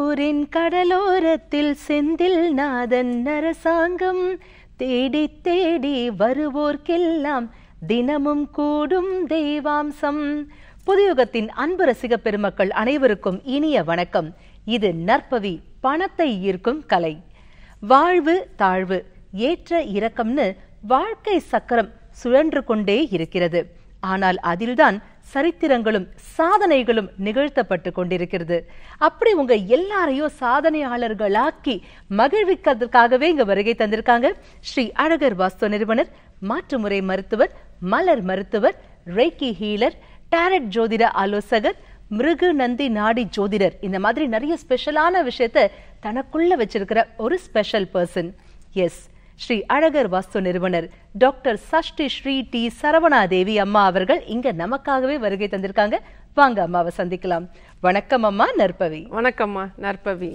ஊரின் கடலோரத்தில் செந்தில் நாதன் அரசாங்கம் தேடி தேடி வருவோர்க்கெல்லாம் தினமும் கூடும் தெய்வாம்சம் புதுயுகத்தின் அன்பு ரசிக பெருமக்கள் அனைவருக்கும் இனிய வணக்கம் இது நற்பவி பணத்தை ஈர்க்கும் கலை வாழ்வு தாழ்வு ஏற்ற இறக்கம்னு வாழ்க்கை சக்கரம் சுழன்று கொண்டே இருக்கிறது ஆனால் அதில்தான் சரித்திரங்களும் சாதனைகளும் நிகழ்த்தப்பட்டு கொண்டிருக்கிறது அப்படி உங்க எல்லாரையும் சாதனையாளர்களாக்கி மகிழ்விக்கிறதுக்காகவே இங்க வருகை தந்திருக்காங்க ஸ்ரீ அழகர் வாஸ்து நிறுவனர் மாற்றுமுறை மருத்துவர் மலர் மருத்துவர் ரெய்கி ஹீலர் டாரட் ஜோதிட ஆலோசகர் மிருகு நந்தி நாடி ஜோதிடர் இந்த மாதிரி நிறைய ஸ்பெஷலான விஷயத்த தனக்குள்ள வச்சிருக்கிற ஒரு special person S Shri Azhagar Vastu நிறுவனர் டாக்டர் சஷ்டி ஸ்ரீ டி சரவணா தேவி அம்மா அவர்கள் இங்க நமக்காகவே வருகை தந்திருக்காங்க வாங்க அம்மாவை சந்திக்கலாம் வணக்கம் அம்மா நற்பவி வணக்கம்மா நற்பவி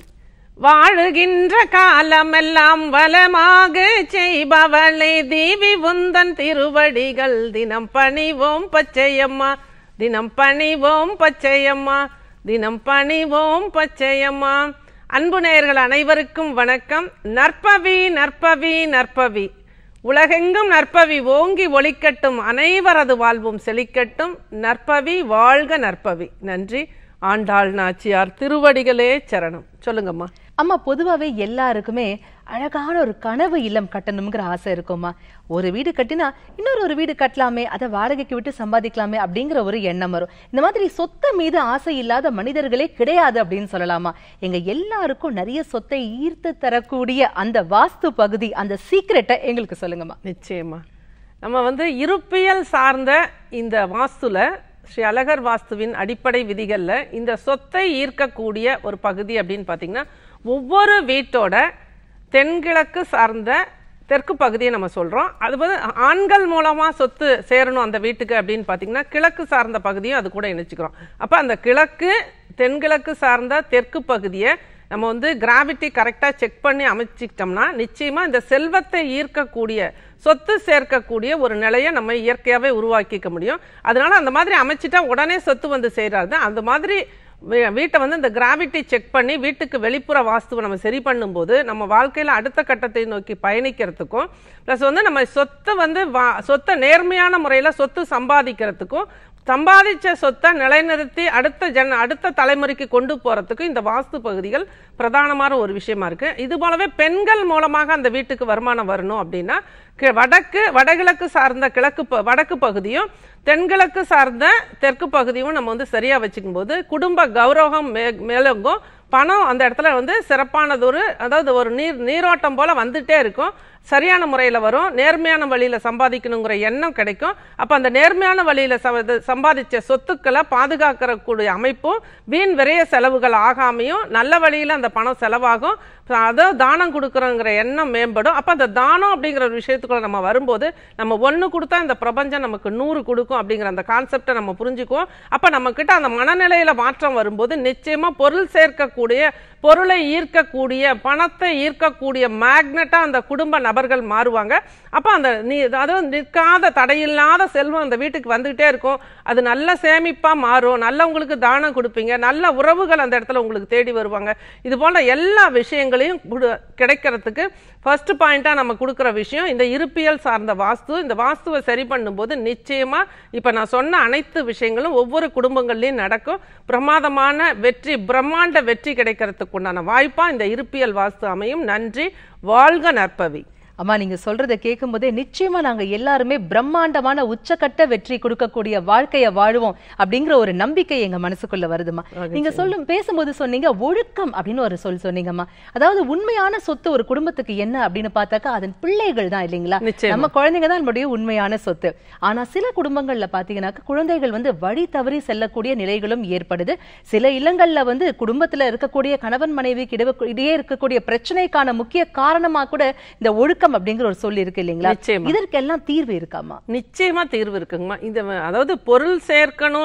வாழுகின்ற காலமெல்லாம் வளமாக செய்பவளே தேவி உந்தன் திருவடிகள் தினம் பணிவோம் பச்சையம்மா தினம் பணிவோம் பச்சையம்மா தினம் பணிவோம் பச்சையம்மா அன்பு நேயர்கள் அனைவருக்கும் வணக்கம் நற்பவி நற்பவி நற்பவி உலகெங்கும் நற்பவி ஓங்கி ஒளிக்கட்டும் அனைவரது வாழ்வும் செழிக்கட்டும் நற்பவி வாழ்க நற்பவி நன்றி ஆண்டாள் நாச்சியார் திருவடிகளே சரணம் சொல்லுங்கம்மா அம்மா பொதுவாவே எல்லாருக்குமே அழகான ஒரு கனவு இல்லம் கட்டணுங்கிற ஆசை இருக்கும்மா ஒரு வீடு கட்டினா இன்னொரு ஒரு வீடு கட்டலாமே அதை வாடகைக்கு விட்டு சம்பாதிக்கலாமே அப்படிங்கிற ஒரு எண்ணம் வரும் இந்த மாதிரி சொத்து மீது ஆசை இல்லாத மனிதர்களே கிடையாது அப்படின்னு சொல்லலாமா எங்க எல்லாருக்கும் நிறைய சொத்தை ஈர்த்து தரக்கூடிய அந்த வாஸ்து பகுதி அந்த சீக்ரெட்டை எங்களுக்கு சொல்லுங்கம்மா நிச்சயமா நம்ம வந்து இருப்பியல் சார்ந்த இந்த வாஸ்துல ஸ்ரீ அழகர் வாஸ்துவின் அடிப்படை விதிகள்ல இந்த சொத்தை ஈர்க்கக்கூடிய ஒரு பகுதி அப்படின்னு பார்த்தீங்கன்னா ஒவ்வொரு வீட்டோட தென்கிழக்கு சார்ந்த தெற்கு பகுதியை நம்ம சொல்றோம் அது வந்து ஆண்கள் மூலமா சொத்து சேரணும் அந்த வீட்டுக்கு அப்படின்னு பார்த்தீங்கன்னா கிழக்கு சார்ந்த பகுதியும் அது கூட இணைச்சிக்கிறோம் அப்ப அந்த கிழக்கு தென்கிழக்கு சார்ந்த தெற்கு பகுதியை நம்ம வந்து கிராவிட்டி கரெக்டாக செக் பண்ணி அமைச்சிக்கிட்டோம்னா நிச்சயமா இந்த செல்வத்தை ஈர்க்கக்கூடிய சொத்து சேர்க்கக்கூடிய ஒரு நிலையை நம்ம இயற்கையாகவே உருவாக்கிக்க முடியும் அதனால அந்த மாதிரி அமைச்சிட்டா உடனே சொத்து வந்து செய்கிறாரு அந்த மாதிரி வீ- வீட்டை வந்து இந்த கிராவிட்டி செக் பண்ணி வீட்டுக்கு வெளிப்புற வாஸ்துவை நம்ம சரி பண்ணும்போது நம்ம வாழ்க்கையில் அடுத்த கட்டத்தை நோக்கி பயணிக்கிறதுக்கும் ப்ளஸ் வந்து நம்ம சொத்தை வந்து வா சொத்தை நேர்மையான முறையில் சொத்து சம்பாதிக்கிறதுக்கும் சம்பாதிச்ச சொத்தை நிலைநிறுத்தி அடுத்த ஜன அடுத்த தலைமுறைக்கு கொண்டு போறதுக்கு இந்த வாஸ்து பகுதிகள் பிரதானமான ஒரு விஷயமா இருக்கு இது போலவே பெண்கள் மூலமாக அந்த வீட்டுக்கு வருமானம் வரணும் அப்படின்னா கி- வடக்கு வடகிழக்கு சார்ந்த கிழக்கு ப- வடக்கு பகுதியும் தென்கிழக்கு சார்ந்த தெற்கு பகுதியும் நம்ம வந்து சரியா வச்சுக்கும் போது குடும்ப கௌரவம் மே மேலோங்கும் பணம் அந்த இடத்துல வந்து சிறப்பானதொரு அதாவது ஒரு நீர் நீரோட்டம் போல வந்துட்டே இருக்கும் சரியான முறையில் வரும் நேர்மையான வழியில் சம்பாதிக்கணுங்கிற எண்ணம் கிடைக்கும் அப்போ அந்த நேர்மையான வழியில் சம்பாதிச்ச சொத்துக்களை பாதுகாக்கக்கூடிய அமைப்பும் வீண் விரைய செலவுகள் ஆகாமையும் நல்ல வழியில் அந்த பணம் செலவாகும் அதை தானம் கொடுக்குறோங்கிற எண்ணம் மேம்படும் அப்போ அந்த தானம் அப்படிங்கிற ஒரு விஷயத்துக்குள்ள நம்ம வரும்போது நம்ம ஒன்று கொடுத்தா இந்த பிரபஞ்சம் நமக்கு நூறு கொடுக்கும் அப்படிங்கிற அந்த கான்செப்டை நம்ம புரிஞ்சுக்குவோம் அப்போ நம்மக்கிட்ட அந்த மனநிலையில் மாற்றம் வரும்போது நிச்சயமாக பொருள் சேர்க்கக்கூடிய பொருளை ஈர்க்கக்கூடிய பணத்தை ஈர்க்கக்கூடிய மேக்னெட்டா அந்த குடும்ப நபர்கள் மாறுவாங்க அப்போ அந்த நீ அதாவது நிற்காத தடையில்லாத செல்வம் அந்த வீட்டுக்கு வந்துகிட்டே இருக்கும் அது நல்ல சேமிப்பா மாறும் நல்லவங்களுக்கு தானம் கொடுப்பீங்க நல்ல உறவுகள் அந்த இடத்துல உங்களுக்கு தேடி வருவாங்க இது போல எல்லா விஷயங்களையும் குடு- கிடைக்கிறதுக்கு ஃபர்ஸ்ட் பாயிண்டா நம்ம கொடுக்குற விஷயம் இந்த இருப்பியல் சார்ந்த வாஸ்து இந்த வாஸ்துவை சரி பண்ணும்போது நிச்சயமா இப்ப நான் சொன்ன அனைத்து விஷயங்களும் ஒவ்வொரு குடும்பங்கள்லயும் நடக்கும் பிரமாதமான வெற்றி பிரம்மாண்ட வெற்றி கிடைக்கிறதுக்கு உண்டான வாய்ப்பா இந்த இருப்பியல் வாஸ்து அமையும் நன்றி வாழ்க நற்பவி அம்மா நீங்க சொல்றதை கேட்கும் போதே நிச்சயமா நாங்க எல்லாருமே பிரம்மாண்டமான உச்சக்கட்ட வெற்றி கொடுக்கக்கூடிய வாழ்க்கைய வாழுவோம் அப்படிங்கிற ஒரு நம்பிக்கை எங்க மனசுக்குள்ள வருதுமா நீங்க சொல்லும் பேசும்போது சொன்னீங்க ஒழுக்கம் அப்படின்னு ஒரு சொல் சொன்னீங்கம்மா அதாவது உண்மையான சொத்து ஒரு குடும்பத்துக்கு என்ன அப்படின்னு பார்த்தாக்கா அதன் பிள்ளைகள் தான் இல்லைங்களா நிச்சயமா. நம்ம குழந்தைங்க தான் நம்மளுடைய உண்மையான சொத்து ஆனா சில குடும்பங்கள்ல பாத்தீங்கன்னாக்கா குழந்தைகள் வந்து வழி தவறி செல்லக்கூடிய நிலைகளும் ஏற்படுது சில இல்லங்கள்ல வந்து குடும்பத்துல இருக்கக்கூடிய கணவன் மனைவிக்கு இடைவ- இடையே இருக்கக்கூடிய பிரச்சனைக்கான முக்கிய காரணமா கூட இந்த ஒழுக்கம் அப்படிங்கிற ஒரு சொல் இருக்கு இல்லைங்களா நிச்சயமா. இதற்கெல்லாம் தீர்வு இருக்காமா நிச்சயமா தீர்வு இருக்குங்கம்மா இந்த வ- அதாவது பொருள் சேர்க்கணும்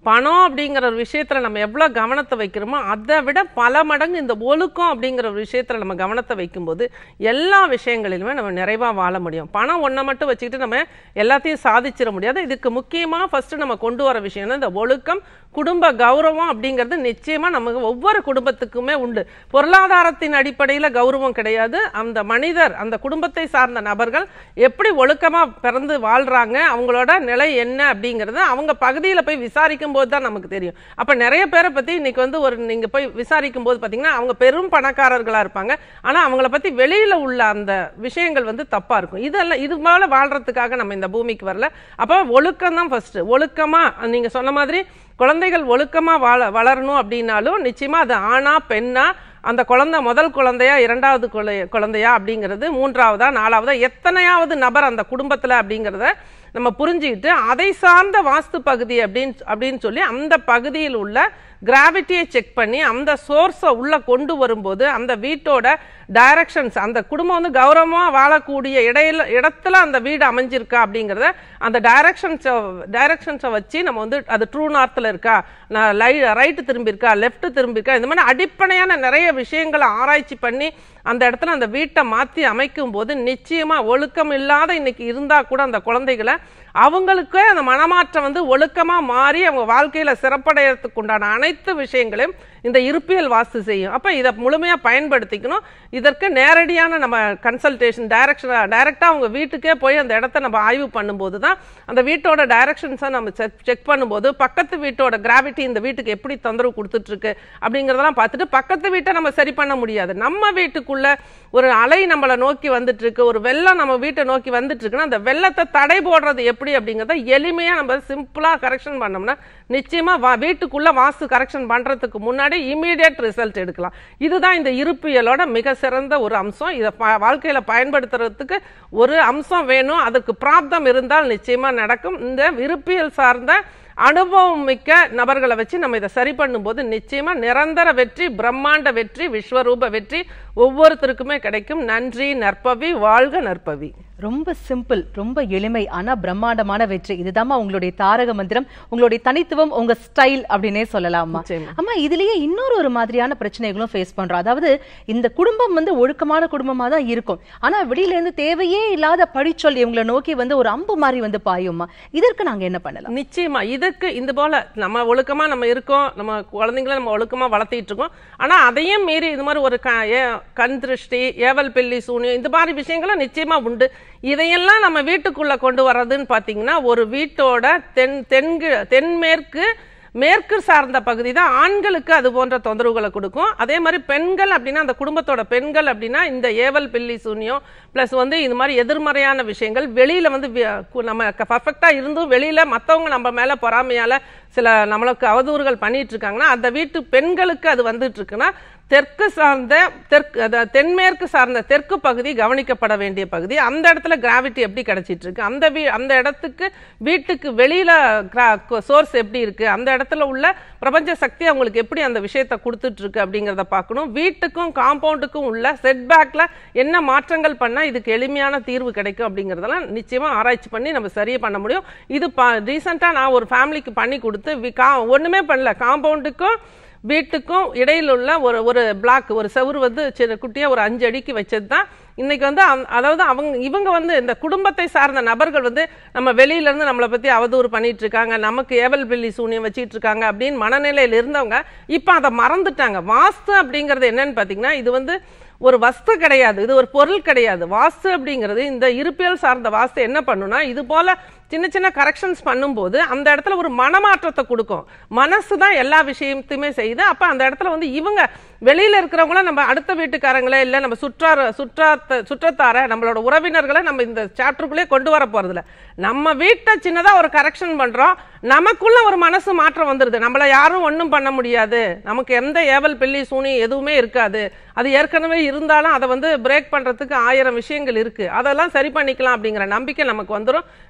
பணம் அப்படிங்கிற ஒரு விஷயத்துல நம்ம எவ்வளவு கவனத்தை வைக்கிறோமோ அதை விட பல மடங்கு இந்த ஒழுக்கம் அப்படிங்கிற ஒரு விஷயத்துல நம்ம கவனத்தை வைக்கும்போது எல்லா விஷயங்களிலுமே நம்ம நிறைவா வாழ முடியும் பணம் ஒன்றை மட்டும் வச்சுக்கிட்டு நம்ம எல்லாத்தையும் சாதிச்சிட முடியாது இதுக்கு முக்கியமா ஃபர்ஸ்ட் நம்ம கொண்டு வர விஷயம் இந்த ஒழுக்கம் குடும்ப கௌரவம் அப்படிங்கிறது நிச்சயமா நமக்கு ஒவ்வொரு குடும்பத்துக்குமே உண்டு பொருளாதாரத்தின் அடிப்படையில கௌரவம் கிடையாது அந்த மனிதர் அந்த குடும்பத்தை சார்ந்த நபர்கள் எப்படி ஒழுக்கமா பிறந்து வாழ்றாங்க அவங்களோட நிலை என்ன அப்படிங்கறது அவங்க பகுதியில போய் விசாரிக்கும் போது தான் நமக்கு தெரியும் அப்ப நிறைய பேரை பத்தி இன்னைக்கு வந்து ஒரு நீங்க போய் விசாரிக்கும் போது பாத்தீங்கன்னா அவங்க பெரும் பணக்காரர்களா இருப்பாங்க ஆனா அவங்கள பத்தி வெளியில உள்ள அந்த விஷயங்கள் வந்து தப்பா இருக்கும் இதெல்லாம் இது மேல வாழ்றதுக்காக நம்ம இந்த பூமிக்கு வரல அப்ப ஒழுக்கம் தான் ஃபர்ஸ்ட் ஒழுக்கமா நீங்க சொன்ன மாதிரி குழந்தைகள் ஒழுக்கமா வாழ வளரணும் அப்படின்னாலும் நிச்சயமா அது ஆணா பெண்ணா அந்த குழந்தை முதல் குழந்தையா இரண்டாவது குழை- குழந்தையா அப்படிங்கிறது மூன்றாவதா நாலாவதா எத்தனையாவது நபர் அந்த குடும்பத்துல அப்படிங்கிறத நம்ம புரிஞ்சுக்கிட்டு அதை சார்ந்த வாஸ்து பகுதி அப்படின்னு அப்படின்னு சொல்லி அந்த பகுதியில் உள்ள கிராவிட்டியை செக் பண்ணி அந்த சோர்ஸை உள்ள கொண்டு வரும்போது அந்த வீட்டோட டைரக்ஷன்ஸ் அந்த குடும்பம் வந்து கௌரவமா வாழக்கூடிய இடையில இடத்துல அந்த வீடு அமைஞ்சிருக்கா அப்படிங்கிறத அந்த டைரக்ஷன்ஸை டைரக்ஷன்ஸை வச்சு நம்ம வந்து அது ட்ரூ நார்த்தில் இருக்கா நான் லை ரைட்டு திரும்பி இருக்கா லெஃப்ட் திரும்பி இருக்கா இந்த மாதிரி அடிப்படையான நிறைய விஷயங்களை ஆராய்ச்சி பண்ணி அந்த இடத்துல அந்த வீட்டை மாற்றி அமைக்கும் போது நிச்சயமா ஒழுக்கம் இல்லாத இன்னைக்கு இருந்தா கூட அந்த குழந்தைகளை அவங்களுக்கே அந்த மனமாற்றம் வந்து ஒழுக்கமா மாறி அவங்க வாழ்க்கையில சிறப்படையறதுக்கு உண்டான அனைத்து விஷயங்களையும் இந்த இருப்பியல் வாஸ்து செய்யும் அப்ப இதை முழுமையா பயன்படுத்திக்கணும் இதற்கு நேரடியான நம்ம கன்சல்டேஷன் டைரக்ஷன் டைரக்டா அவங்க வீட்டுக்கே போய் அந்த இடத்த நம்ம ஆய்வு பண்ணும்போது தான் அந்த வீட்டோட டைரக்ஷன்ஸை நம்ம செக் செக் பண்ணும்போது பக்கத்து வீட்டோட கிராவிட்டி இந்த வீட்டுக்கு எப்படி தொந்தரவு கொடுத்துட்டு இருக்கு அப்படிங்கறதெல்லாம் பார்த்துட்டு பக்கத்து வீட்டை நம்ம சரி பண்ண முடியாது நம்ம வீட்டுக்குள்ள ஒரு அலை நம்மளை நோக்கி வந்துட்டு இருக்கு ஒரு வெள்ளம் நம்ம வீட்டை நோக்கி வந்துட்டு இருக்குன்னா அந்த வெள்ளத்தை தடை போடுறது எப்படி அப்படிங்கறத எளிமையா நம்ம சிம்பிளா கரெக்ஷன் பண்ணோம்னா நிச்சயமா வா- வீட்டுக்குள்ள வாஸ்து கரெக்ஷன் பண்றதுக்கு முன்னாடி இமீடியட் ரிசல்ட் எடுக்கலாம் இதுதான் இந்த இருப்பியலோட மிக சிறந்த ஒரு அம்சம் இதை ப- வாழ்க்கையில பயன்படுத்துறதுக்கு ஒரு அம்சம் வேணும் அதுக்கு பிராப்தம் இருந்தால் நிச்சயமா நடக்கும் இந்த இருப்பியல் சார்ந்த அனுபவம் மிக்க நபர்களை வச்சு நம்ம இதை சரி பண்ணும்போது நிச்சயமா நிரந்தர வெற்றி பிரம்மாண்ட வெற்றி விஸ்வரூப வெற்றி ஒவ்வொருத்தருக்குமே கிடைக்கும் நன்றி நற்பவி வாழ்க நற்பவி ரொம்ப சிம்பிள் ரொம்ப எளிமை ஆனா பிரம்மாண்டமான வெற்றி இதுதாம்மா உங்களுடைய தாரக மந்திரம் உங்களுடைய தனித்துவம் உங்க ஸ்டைல் அப்படின்னே சொல்லலாமா நிச்சயமா. அம்மா இதுலயே இன்னொரு ஒரு மாதிரியான பிரச்சனைகளும் ஃபேஸ் பண்றோம் அதாவது இந்த குடும்பம் வந்து ஒழுக்கமான குடும்பமா தான் இருக்கும் ஆனா வெளியில இருந்து தேவையே இல்லாத படிச்சொல் இவங்களை நோக்கி வந்து ஒரு அம்பு மாதிரி வந்து பாயும்மா இதற்கு நாங்க என்ன பண்ணலாம் நிச்சயமா இதற்கு இந்த போல நம்ம ஒழுக்கமா நம்ம இருக்கோம் நம்ம குழந்தைங்கள நம்ம ஒழுக்கமா வளர்த்திட்டு இருக்கோம் ஆனா அதையும் மீறி இது மாதிரி ஒரு க- ஏ- கண் திருஷ்டி ஏவல் பில்லி சூனியம் இந்த மாதிரி விஷயங்களும் நிச்சயமா உண்டு இதையெல்லாம் நம்ம வீட்டுக்குள்ள கொண்டு வர்றதுன்னு பாத்தீங்கன்னா ஒரு வீட்டோட தென் தென்கு தென்மேற்கு மேற்கு சார்ந்த பகுதி தான் ஆண்களுக்கு அது போன்ற தொந்தரவுகளை கொடுக்கும் அதே மாதிரி பெண்கள் அப்படின்னா அந்த குடும்பத்தோட பெண்கள் அப்படின்னா இந்த ஏவல் பில்லி சூன்யம் ப்ளஸ் வந்து இது மாதிரி எதிர்மறையான விஷயங்கள் வெளியில வந்து வி- கு- நம்ம பர்ஃபெக்டா இருந்தும் வெளியில மத்தவங்க நம்ம மேல பொறாமையால சில நம்மளுக்கு அவதூறுகள் பண்ணிட்டு இருக்காங்கன்னா அந்த வீட்டு பெண்களுக்கு அது வந்துட்டு இருக்குன்னா தெற்கு சார்ந்த தெற்கு அத- தென்மேற்கு சார்ந்த தெற்கு பகுதி கவனிக்கப்பட வேண்டிய பகுதி அந்த இடத்துல கிராவிட்டி எப்படி கிடைச்சிட்டு இருக்கு அந்த வீ அந்த இடத்துக்கு வீட்டுக்கு வெளியில சோர்ஸ் எப்படி இருக்கு அந்த இடத்துல உள்ள பிரபஞ்ச சக்தி அவங்களுக்கு எப்படி அந்த விஷயத்தை கொடுத்துட்டு இருக்கு அப்படிங்கறத பார்க்கணும் வீட்டுக்கும் காம்பவுண்டுக்கும் உள்ள செட்பேக்ல என்ன மாற்றங்கள் பண்ணா இதுக்கு எளிமையான தீர்வு கிடைக்கும் அப்படிங்கறதெல்லாம் நிச்சயமா ஆராய்ச்சி பண்ணி நம்ம சரியா பண்ண முடியும் இது ரீசெண்டா நான் ஒரு ஃபேமிலிக்கு பண்ணி கொடுத்து வி- கா- ஒண்ணுமே பண்ணல காம்பவுண்டுக்கும் வீட்டுக்கும் இடையில உள்ள ஒரு ஒரு பிளாக் ஒரு செவுரு வந்து சின்ன குட்டியா ஒரு அஞ்சு அடிக்கு வச்சது தான் இன்னைக்கு வந்து அந்த- அதாவது அவங்க இவங்க வந்து இந்த குடும்பத்தை சார்ந்த நபர்கள் வந்து நம்ம வெளியில இருந்து நம்மளை பத்தி அவதூறு பண்ணிட்டு இருக்காங்க நமக்கு ஏவல் பில்லி சூனியம் வச்சிட்டு இருக்காங்க அப்படின்னு மனநிலையில இருந்தவங்க இப்ப அதை மறந்துட்டாங்க வாஸ்து அப்படிங்கிறது என்னன்னு பாத்தீங்கன்னா இது வந்து ஒரு வஸ்து கிடையாது இது ஒரு பொருள் கிடையாது வாஸ்து அப்படிங்கிறது இந்த இருப்பியல் சார்ந்த வாஸ்து என்ன பண்ணுனா இது போல சின்ன சின்ன கரெக்ஷன்ஸ் பண்ணும்போது அந்த இடத்துல ஒரு மனமாற்றத்தை கொடுக்கும் மனசு தான் எல்லா விஷயத்தையுமே செய்யுது அப்ப அந்த இடத்துல வந்து இவங்க வெளியில இருக்கிறவங்கள நம்ம அடுத்த வீட்டுக்காரங்களே இல்ல நம்ம சுற்றார சுற்றாத்த சுற்றத்தார நம்மளோட உறவினர்களை நம்ம இந்த சாப்டருக்குள்ளே கொண்டு வர போறது இல்ல நம்ம வீட்டை சின்னதா ஒரு கரெக்ஷன் பண்றோம் நமக்குள்ள ஒரு மனசு மாற்றம் வந்துருது நம்மள யாரும் ஒண்ணும் பண்ண முடியாது நமக்கு எந்த ஏவல் பில்லி சூனி எதுவுமே இருக்காது அது ஏற்கனவே இருந்தாலும் அதை வந்து பிரேக் பண்றதுக்கு ஆயிரம் விஷயங்கள் இருக்கு அதெல்லாம் சரி பண்ணிக்கலாம் அப்படிங்கிற நம்பிக்கை நமக்கு வந்துரும் நிச்சயமா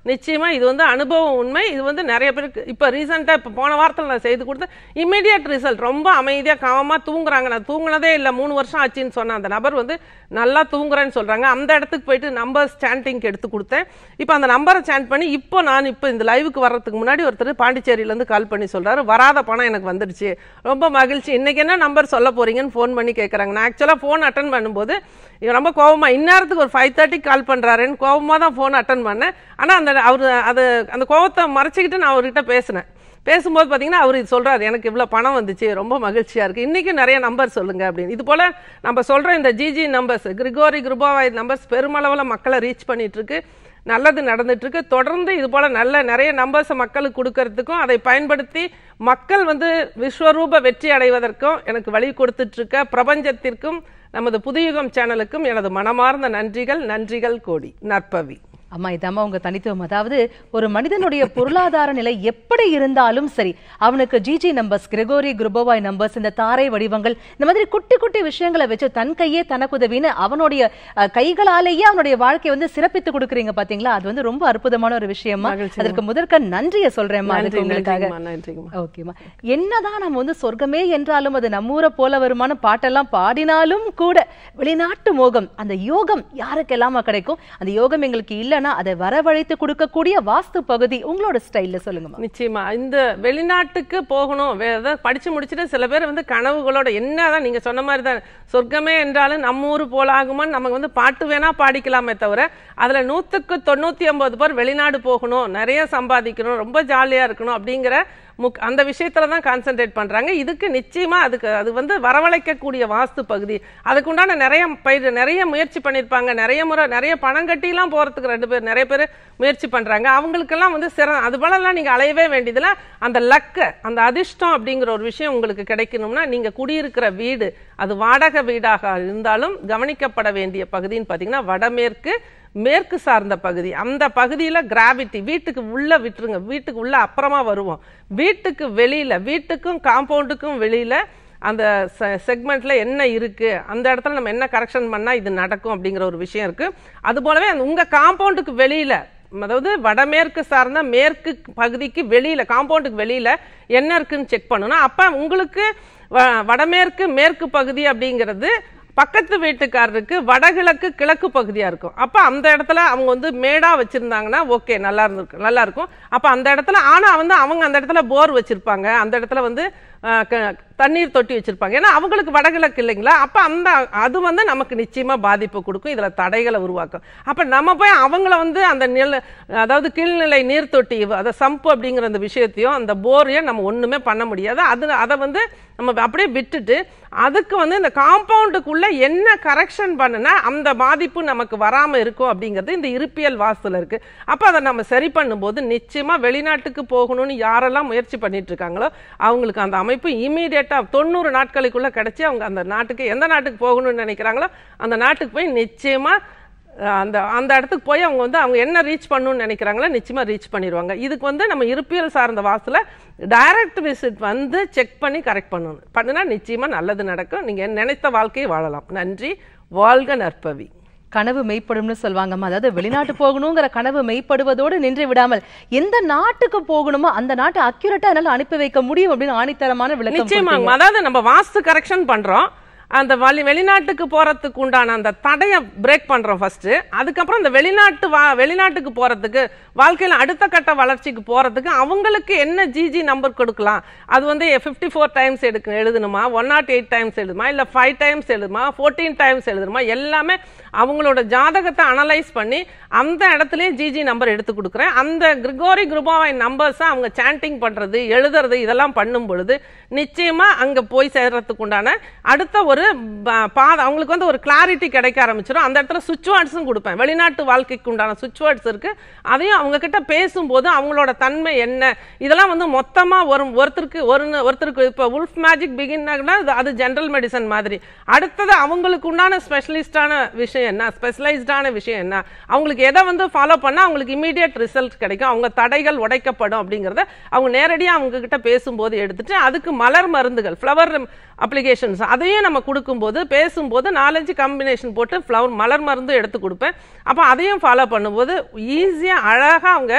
இது வந்து அனுபவம் உண்மை இது வந்து நிறைய பேருக்கு இப்போ ரீசெண்டாக இப்போ போன வாரத்தில் நான் செய்து கொடுத்தேன் இமீடியட் ரிசல்ட் ரொம்ப அமைதியாக காமமாக தூங்குறாங்க நான் தூங்குனதே இல்லை மூணு வருஷம் ஆச்சுன்னு சொன்ன அந்த நபர் வந்து நல்லா தூங்குறேன்னு சொல்றாங்க அந்த இடத்துக்கு போயிட்டு நம்பர் ஸ்டாண்டிங்க்கு எடுத்து கொடுத்தேன் இப்போ அந்த நம்பரை ஸ்டாண்ட் பண்ணி இப்போ நான் இப்போ இந்த லைவுக்கு வர்றதுக்கு முன்னாடி ஒருத்தர் பாண்டிச்சேரியிலேருந்து கால் பண்ணி சொல்றாரு வராத பணம் எனக்கு வந்துடுச்சு ரொம்ப மகிழ்ச்சி இன்னைக்கு என்ன நம்பர் சொல்ல போறீங்கன்னு ஃபோன் பண்ணி கேட்குறாங்க நான் ஆக்சுவலாக ஃபோன் அட்டன் பண்ணும்போது இவர் ரொம்ப கோவமா இந்நேரத்துக்கு ஒரு ஃபைவ் தேர்ட்டி கால் பண்றாருன்னு கோவமா தான் ஃபோன் அட்டன் பண்ணேன் ஆனா அந்த அவர் அது அந்த கோவத்தை மறைச்சிக்கிட்டு நான் அவர்கிட்ட பேசினேன் பேசும்போது பார்த்தீங்கன்னா அவர் இது சொல்றாரு எனக்கு இவ்வளோ பணம் வந்துச்சு ரொம்ப மகிழ்ச்சியா இருக்கு இன்னைக்கு நிறைய நம்பர் சொல்லுங்க அப்படின்னு இது போல நம்ம சொல்ற இந்த GG numbers Grigori Grabovoi numbers பெருமளவில் மக்களை ரீச் பண்ணிட்டு இருக்கு நல்லது நடந்துட்டு இருக்கு தொடர்ந்து இது போல நல்ல நிறைய நம்பர்ஸை மக்களுக்கு கொடுக்கறதுக்கும் அதை பயன்படுத்தி மக்கள் வந்து விஸ்வரூப வெற்றி அடைவதற்கும் எனக்கு வழி கொடுத்துட்டு இருக்க பிரபஞ்சத்திற்கும் நமது புதுயுகம் சேனலுக்கும் எனது மனமார்ந்த நன்றிகள் நன்றிகள் கோடி நற்பவி அம்மா இதாம்மா உங்க தனித்துவம் அதாவது ஒரு மனிதனுடைய பொருளாதார நிலை எப்படி இருந்தாலும் சரி அவனுக்கு GG numbers Grigori Grabovoi numbers இந்த தாரை வடிவங்கள் இந்த மாதிரி குட்டி குட்டி விஷயங்களை வச்சு தன் கையே தனக்குதவின்னு அவனுடைய அஹ், கைகளாலேயே அவனுடைய வாழ்க்கையை வந்து சிறப்பித்து கொடுக்குறீங்க பாத்தீங்களா அது வந்து ரொம்ப அற்புதமான ஒரு விஷயமா மகிழ்ச்சிம்மா. அதற்கு முதற்க நன்றியை சொல்றேன்மா நன்றி அதுக்கு உங்களுக்காக நன்றிங்கம்மா நன்றிங்கம்மா ஓகேம்மா என்னதான் நம்ம வந்து சொர்க்கமே என்றாலும் அது நம்ம ஊரை போல வருமான பாட்டெல்லாம் பாடினாலும் கூட வெளிநாட்டு மோகம் அந்த யோகம் யாருக்கெல்லாமா கிடைக்கும் அந்த யோகம் எங்களுக்கு இல்லைன்னா அதை வரவழைத்து கொடுக்கக்கூடிய வாஸ்து பகுதி உங்களோட ஸ்டைல்ல சொல்லுங்கம்மா நிச்சயமா இந்த வெளிநாட்டுக்கு போகணும் வேற ஏதாவது படிச்சு முடிச்சுட்டு சில பேர் வந்து கனவுகளோட என்னதான் நீங்க சொன்ன மாதிரி தான் சொர்க்கமே என்றாலும் நம்ம ஊர் போலாகுமான்னு நமக்கு வந்து பாட்டு வேணா பாடிக்கலாமே தவிர அதுல நூத்துக்கு தொண்ணூத்தி ஒன்பது பேர் வெளிநாடு போகணும் நிறைய சம்பாதிக்கணும் ரொம்ப ஜாலியா இருக்கணும் அப்படிங்கிற முக் அந்த விஷயத்துல தான் கான்சென்ட்ரேட் பண்றாங்க இதுக்கு நிச்சயமா அதுக்கு அது வந்து வரவழைக்கக்கூடிய வாஸ்து பகுதி அதுக்குண்டான நிறைய பயிர் நிறைய முயற்சி பண்ணியிருப்பாங்க நிறைய முறை நிறைய பணம் கட்டிலாம் போறதுக்கு ரெண்டு பேர் நிறைய பேர் முயற்சி பண்றாங்க அவங்களுக்கெல்லாம் வந்து சிற அது போலலாம் நீங்க அலையவே வேண்டியதுல அந்த லக்க அந்த அதிர்ஷ்டம் அப்படிங்கிற ஒரு விஷயம் உங்களுக்கு கிடைக்கணும்னா நீங்க குடியிருக்கிற வீடு அது வாடகை வீடாக இருந்தாலும் கவனிக்கப்பட வேண்டிய பகுதின்னு பார்த்தீங்கன்னா வடமேற்கு மேற்கு சார்ந்த பகுதி அந்த பகுதியில கிராவிட்டி வீட்டுக்கு உள்ள விட்டுருங்க வீட்டுக்கு உள்ள அப்புறமா வருவோம் வீட்டுக்கு வெளியில வீட்டுக்கும் காம்பவுண்டுக்கும் வெளியில அந்த செக்மெண்ட்ல என்ன இருக்கு அந்த இடத்துல நம்ம என்ன கரெக்ஷன் பண்ணா இது நடக்கும் அப்படிங்கிற ஒரு விஷயம் இருக்கு அது போலவே அந்த உங்க காம்பவுண்டுக்கு வெளியில அதாவது வடமேற்கு சார்ந்த மேற்கு பகுதிக்கு வெளியில காம்பவுண்டுக்கு வெளியில என்ன இருக்குன்னு செக் பண்ணணும் அப்ப உங்களுக்கு வ- வடமேற்கு மேற்கு பகுதி அப்படிங்கிறது பக்கத்து வீட்டுக்காரருக்கு வடகிழக்கு கிழக்கு பகுதியா இருக்கும் அப்ப அந்த இடத்துல அவங்க வந்து மேடா வச்சிருந்தாங்கன்னா ஓகே நல்லா இருந்திருக்கு நல்லா இருக்கும் அப்ப அந்த இடத்துல ஆனா வந்து அவங்க அந்த இடத்துல போர் வச்சிருப்பாங்க அந்த இடத்துல வந்து அஹ், க- தண்ணீர் தொட்டி வச்சிருப்பாங்க ஏன்னா அவங்களுக்கு வடகிழக்கு இல்லைங்களா அப்ப அந்த அது வந்து நமக்கு நிச்சயமா பாதிப்பு கொடுக்கும் இதுல தடைகளை உருவாக்கும் அப்ப நம்ம போய் அவங்கள வந்து அந்த நில அதாவது கீழ்நிலை நீர் தொட்டி அதை சம்பு அப்படிங்கிற அந்த விஷயத்தையும் அந்த போரையும் நம்ம ஒண்ணுமே பண்ண முடியாது அது அதை வந்து நம்ம அப்படியே விட்டுட்டு அதுக்கு வந்து இந்த காம்பவுண்டுக்குள்ள என்ன கரெக்ஷன் பண்ணுனா அந்த பாதிப்பு நமக்கு வராம இருக்கும் அப்படிங்கிறது இந்த இருப்பியல் வாஸ்துல இருக்கு அப்ப அதை நம்ம சரி பண்ணும்போது நிச்சயமா வெளிநாட்டுக்கு போகணும்னு யாரெல்லாம் முயற்சி பண்ணிட்டு இருக்காங்களோ அவங்களுக்கு அந்த அமைப்பு இமீடியட்டா தொண்ணூறு நாட்களுக்குள்ள கிடைச்சி அவங்க அந்த நாட்டுக்கு எந்த நாட்டுக்கு போகணும்னு நினைக்கிறாங்களோ அந்த நாட்டுக்கு போய் நிச்சயமா அஹ், அந்த அந்த இடத்துக்கு போய் அவங்க வந்து அவங்க என்ன ரீச் பண்ணணும்னு நினைக்கிறாங்களோ நிச்சயமா ரீச் பண்ணிடுவாங்க இதுக்கு வந்து நம்ம இருப்பியல் சார்ந்த வாசல டைரக்ட் விசிட் வந்து செக் பண்ணி கரெக்ட் பண்ணணும் பண்ணுனா நிச்சயமா நல்லது நடக்கும் நீங்க நினைத்த வாழ்க்கையை வாழலாம் நன்றி வாழ்க நற்பவி கனவு மெய்ப்படும்னு சொல்லுவாங்கம்மா அதாவது வெளிநாட்டு போகணுங்கிற கனவு மெய்ப்படுவதோடு நின்று விடாமல் எந்த நாட்டுக்கு போகணுமோ அந்த நாட்டை அக்யூரேட்டா என்னால அனுப்பி வைக்க முடியும் அப்படின்னு ஆணித்தரமான விளக்கம் நிச்சயமா கொடுத்தீங்க. அதாவது நம்ம வாஸ்து கரெக்ஷன் பண்றோம் அந்த வழி வெளிநாட்டுக்கு போறதுக்கு உண்டான அந்த தடையை பிரேக் பண்றோம் ஃபர்ஸ்ட் அதுக்கப்புறம் இந்த வெளிநாட்டு வா வெளிநாட்டுக்கு போறதுக்கு வாழ்க்கையில அடுத்த கட்ட வளர்ச்சிக்கு போறதுக்கு அவங்களுக்கு என்ன ஜிஜி நம்பர் கொடுக்கலாம் அது வந்து ஃபிஃப்டி ஃபோர் டைம்ஸ் எடுக்க எழுதணுமா ஒன் நாட் எயிட் டைம்ஸ் எழுதுமா இல்ல ஃபைவ் டைம்ஸ் எழுதுமா ஃபோர்டீன் டைம்ஸ் எழுதணுமா எல்லாமே அவங்களோட ஜாதகத்தை அனலைஸ் பண்ணி அந்த இடத்துலயே ஜிஜி நம்பர் எடுத்து கொடுக்குறேன் அந்த கிரிகோரி குருபாவை நம்பர்ஸை அவங்க சாண்டிங் பண்றது எழுதுறது இதெல்லாம் பண்ணும் பொழுது நிச்சயமா அங்க போய் சேர்றதுக்கு உண்டான அடுத்த ஒரு ப- பாதை அவங்களுக்கு வந்து ஒரு கிளாரிட்டி கிடைக்க ஆரம்பிச்சிடும் அந்த இடத்துல சுவிட்ச் வேர்ட்ஸும் கொடுப்பேன் வெளிநாட்டு வாழ்க்கைக்கு உண்டான சுவிட்ச் வேர்ட்ஸ் இருக்கு அதையும் அவங்க கிட்ட பேசும்போது அவங்களோட தன்மை என்ன இதெல்லாம் வந்து மொத்தமா ஒரு ஒருத்தருக்கு ஒரு ஒருத்தருக்கு இப்போ உல்ஃப் மேஜிக் பிகின்னா அது ஜென்ரல் மெடிசன் மாதிரி அடுத்தது அவங்களுக்கு உண்டான ஸ்பெஷலிஸ்டான விஷயம் என்ன ஸ்பெஷலைஸ்டான விஷயம் என்ன அவங்களுக்கு எதை வந்து ஃபாலோ பண்ணா அவங்களுக்கு இமீடியட் ரிசல்ட் கிடைக்கும் அவங்க தடைகள் உடைக்கப்படும் அப்படிங்கறத அவங்க நேரடியா அவங்க கிட்ட பேசும்போது எடுத்துட்டு அதுக்கு மலர் மருந்துகள் ஃப்ளவர் அப்ளிகேஷன்ஸ் அதையும் நம்ம கொடுக்கும்போது பேசும்போது நாலஞ்சு காம்பினேஷன் போட்டு ஃப்ளவர் மலர் மருந்து எடுத்து கொடுப்பேன் அப்போ அதையும் ஃபாலோ பண்ணும்போது ஈஸியா அழகா அவங்க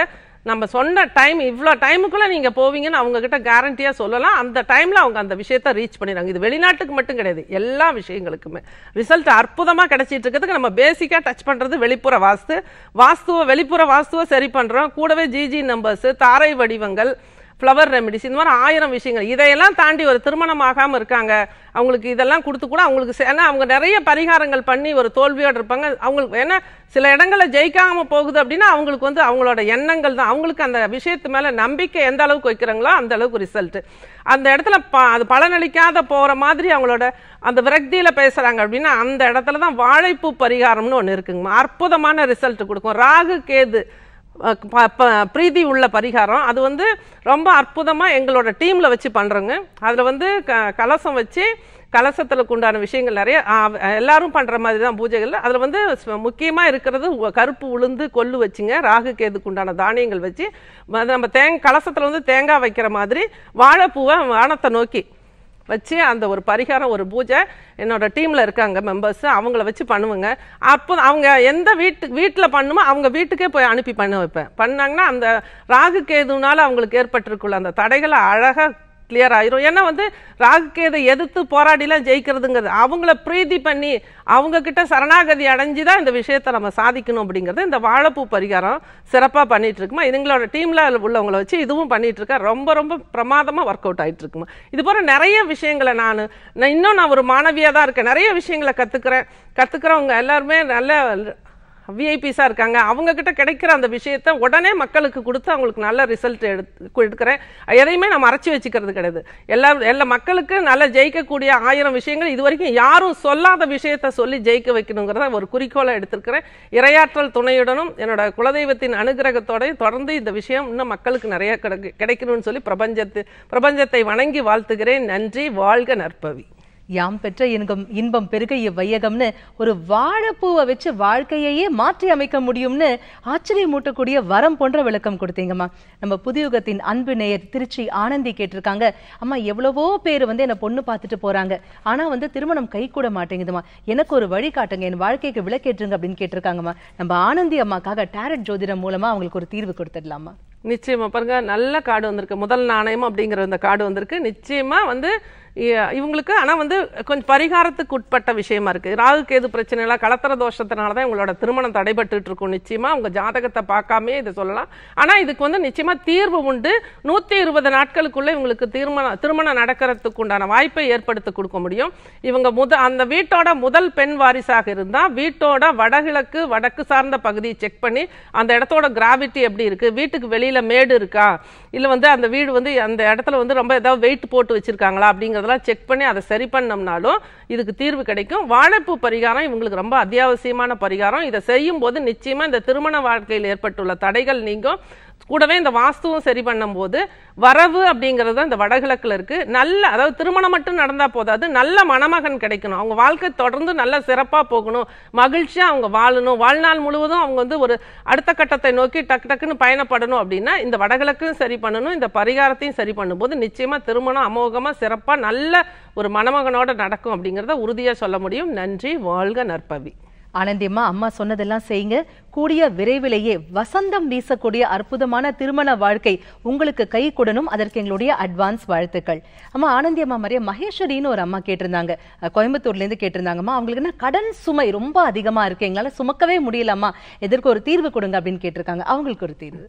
நம்ம சொன்ன டைம் இவ்வளோ டைமுக்குள்ள நீங்க போவீங்கன்னு அவங்க கிட்ட கேரண்டியா சொல்லலாம் அந்த டைம்ல அவங்க அந்த விஷயத்த ரீச் பண்ணிடுறாங்க இது வெளிநாட்டுக்கு மட்டும் கிடையாது எல்லா விஷயங்களுக்குமே ரிசல்ட் அற்புதமா கிடைச்சிட்டு இருக்கிறதுக்கு நம்ம பேசிக்கா டச் பண்றது வெளிப்புற வாஸ்து வாஸ்துவ வெளிப்புற வாஸ்துவை சரி பண்றோம் கூடவே ஜிஜி நம்பர்ஸ் தாரை வடிவங்கள் ஃப்ளவர் ரெமெடிஸ் இந்த மாதிரி ஆயிரம் விஷயங்கள் இதையெல்லாம் தாண்டி ஒரு திருமணம் ஆகாம இருக்காங்க அவங்களுக்கு இதெல்லாம் கொடுத்து கூட அவங்களுக்கு சே- ஏன்னா அவங்க நிறைய பரிகாரங்கள் பண்ணி ஒரு தோல்வியோடு இருப்பாங்க அவங்களுக்கு ஏன்னா சில இடங்கள்ல ஜெயிக்காம போகுது அப்படின்னா அவங்களுக்கு வந்து அவங்களோட எண்ணங்கள் தான் அவங்களுக்கு அந்த விஷயத்து மேல நம்பிக்கை எந்த அளவுக்கு வைக்கிறாங்களோ அந்த அளவுக்கு ரிசல்ட் அந்த இடத்துல ப- அது பலனளிக்காத போற மாதிரி அவங்களோட அந்த விரக்தியில பேசுறாங்க அப்படின்னா அந்த இடத்துல தான் வாழைப்பூ பரிகாரம்னு ஒன்று இருக்குங்கம்மா அற்புதமான ரிசல்ட் கொடுக்கும் ராகு கேது அஹ் ப- ப- பிரீதி உள்ள பரிகாரம் அது வந்து ரொம்ப அற்புதமா எங்களோட டீம்ல வச்சு பண்றோங்க அதுல வந்து க- கலசம் வச்சு கலசத்துக்கு உண்டான விஷயங்கள் நிறைய ஆ, எல்லாரும் பண்ற மாதிரி தான் பூஜைகள் அதுல வந்து ஸ்வ- முக்கியமா இருக்கிறது உ- கருப்பு உளுந்து கொள்ளு வச்சுங்க ராகு கேதுக்கு உண்டான தானியங்கள் வச்சு ம- நம்ம தேங் கலசத்துல வந்து தேங்காய் வைக்கிற மாதிரி வாழைப்பூவை வானத்தை நோக்கி வச்சு அந்த ஒரு பரிகாரம் ஒரு பூஜை என்னோட டீம்ல இருக்காங்க மெம்பர்ஸ் அவங்கள வச்சு பண்ணுவேங்க அப்போ அவங்க எந்த வீட்டு வீட்டில் பண்ணுமோ அவங்க வீட்டுக்கே போய் அனுப்பி பண்ண வைப்பேன் பண்ணாங்கன்னா அந்த ராகு கேதுனால அவங்களுக்கு ஏற்பட்டிருக்குள்ள அந்த தடைகளை அழகா கிளியர் ஆயிரும் ஏன்னா வந்து ராகு கேதை எதிர்த்து போராடிலாம் ஜெயிக்கிறதுங்கிறது அவங்கள பிரீதி பண்ணி அவங்க கிட்ட சரணாகதி அடைஞ்சு தான் இந்த விஷயத்தை நம்ம சாதிக்கணும் அப்படிங்கிறது இந்த வாழைப்பூ பரிகாரம் சிறப்பாக பண்ணிட்டு இருக்குமா இதுங்களோட டீம்ல உள்ளவங்கள வச்சு இதுவும் பண்ணிட்டு இருக்கேன் ரொம்ப ரொம்ப பிரமாதமா ஒர்க் அவுட் ஆயிட்டு இருக்குமா இது போல நிறைய விஷயங்களை நான் நான் இன்னும் நான் ஒரு மாணவியா தான் இருக்கேன் நிறைய விஷயங்களை கத்துக்கிறேன் கத்துக்கிறவங்க எல்லாருமே நல்ல விஐபிஸாக இருக்காங்க அவங்க கிட்ட கிடைக்கிற அந்த விஷயத்த உடனே மக்களுக்கு கொடுத்து அவங்களுக்கு நல்ல ரிசல்ட் எடுத்து எடுக்கிறேன் எதையுமே நான் மறைச்சி வச்சுக்கிறது கிடையாது எல்லா எல்லா மக்களுக்கு நல்ல ஜெயிக்கக்கூடிய ஆயிரம் விஷயங்கள் இது வரைக்கும் யாரும் சொல்லாத விஷயத்த சொல்லி ஜெயிக்க வைக்கணுங்கிறத ஒரு குறிக்கோளை எடுத்திருக்கிறேன் இரையாற்றல் துணையுடனும் என்னோட குலதெய்வத்தின் அனுகிரகத்தோடயும் தொடர்ந்து இந்த விஷயம் இன்னும் மக்களுக்கு நிறைய கிடைக்க- கிடைக்கணும்னு சொல்லி பிரபஞ்சத்து பிரபஞ்சத்தை வணங்கி வாழ்த்துகிறேன் நன்றி வாழ்க நற்பவி யாம் பெற்ற இன்பம் இன்பம் பெருக இவ்வையகம்னு ஒரு வாழைப்பூவை வச்சு வாழ்க்கையையே மாற்றி அமைக்க முடியும்னு ஆச்சரியமூட்டக்கூடிய வரம் போன்ற விளக்கம் கொடுத்தீங்கம்மா நம்ம புதியுகத்தின் அன்பு நேயர் திருச்சி ஆனந்தி கேட்டிருக்காங்க அம்மா எவ்வளவோ பேர் வந்து என்ன பொண்ணு பார்த்துட்டு போறாங்க ஆனா வந்து திருமணம் கை கூட மாட்டேங்குதுமா எனக்கு ஒரு வழி காட்டுங்க என் வாழ்க்கைக்கு விளக்கேற்றுங்க அப்படின்னு கேட்டிருக்காங்கம்மா நம்ம ஆனந்தி அம்மாக்காக டேரட் ஜோதிடம் மூலமா அவங்களுக்கு ஒரு தீர்வு கொடுத்துடலாமா நிச்சயமா பாருங்க நல்ல கார்டு வந்திருக்கு முதல் நாணயம் அப்படிங்கிற இந்த கார்டு வந்திருக்கு நிச்சயமா வந்து இ- இவங்களுக்கு ஆனா வந்து கொஞ்சம் பரிகாரத்துக்கு உட்பட்ட விஷயமா இருக்கு ராகு கேது பிரச்சனை எல்லாம் கலத்தர தோஷத்தினால தான் இவங்களோட திருமணம் தடைபட்டுட்டு இருக்கும் நிச்சயமா உங்க ஜாதகத்தை பார்க்காமே இதை சொல்லலாம் ஆனா இதுக்கு வந்து நிச்சயமா தீர்வு உண்டு நூத்தி இருபது நாட்களுக்குள்ள இவங்களுக்கு திருமணம் திருமணம் நடக்கிறதுக்கு உண்டான வாய்ப்பை ஏற்படுத்தி கொடுக்க முடியும் இவங்க முத அந்த வீட்டோட முதல் பெண் வாரிசாக இருந்தா வீட்டோட வடகிழக்கு வடக்கு சார்ந்த பகுதியை செக் பண்ணி அந்த இடத்தோட கிராவிட்டி எப்படி இருக்கு வீட்டுக்கு வெளியில மேடு இருக்கா இல்ல வந்து அந்த வீடு வந்து அந்த இடத்துல வந்து ரொம்ப ஏதாவது வெயிட் போட்டு வச்சிருக்காங்களா அப்படிங்கறதெல்லாம் செக் பண்ணி அதை சரி பண்ணோம்னாலும் இதுக்கு தீர்வு கிடைக்கும் வாழைப்பூ பரிகாரம் இவங்களுக்கு ரொம்ப அத்தியாவசியமான பரிகாரம் இதை செய்யும் போது நிச்சயமா இந்த திருமண வாழ்க்கையில் ஏற்பட்டுள்ள தடைகள் நீங்கும் கூடவே இந்த வாஸ்துவும் சரி பண்ணும்போது வரவு அப்படிங்கிறது இந்த வடகிழக்குல இருக்கு நல்ல அதாவது திருமணம் மட்டும் நடந்தா போதாது நல்ல மணமகன் கிடைக்கணும் அவங்க வாழ்க்கை தொடர்ந்து நல்ல சிறப்பா போகணும் மகிழ்ச்சியா அவங்க வாழணும் வாழ்நாள் முழுவதும் அவங்க வந்து ஒரு அடுத்த கட்டத்தை நோக்கி டக்கு டக்குன்னு பயணப்படணும் அப்படின்னா இந்த வடகிழக்கையும் சரி பண்ணணும் இந்த பரிகாரத்தையும் சரி பண்ணும்போது நிச்சயமா திருமணம் அமோகமா சிறப்பா நல்ல ஒரு மணமகனோட நடக்கும் அப்படிங்கிறத உறுதியா சொல்ல முடியும் நன்றி வாழ்க நற்பவி ஆனந்தி அம்மா அம்மா சொன்னதெல்லாம் செய்யுங்க கூடிய விரைவிலேயே வசந்தம் வீசக்கூடிய அற்புதமான திருமண வாழ்க்கை உங்களுக்கு கை கூடணும் அதற்கு எங்களுடைய அட்வான்ஸ் வாழ்த்துக்கள் அம்மா ஆனந்தி அம்மா மாதிரியே மகேஸ்வரின்னு ஒரு அம்மா கேட்டிருந்தாங்க அஹ், கோயம்புத்தூர்ல இருந்து கேட்டிருந்தாங்கம்மா அவங்களுக்கு என்ன கடன் சுமை ரொம்ப அதிகமா இருக்கு எங்களால சுமக்கவே முடியலம்மா எதற்கு ஒரு தீர்வு கொடுங்க அப்படின்னு கேட்டிருக்காங்க அவங்களுக்கு ஒரு தீர்வு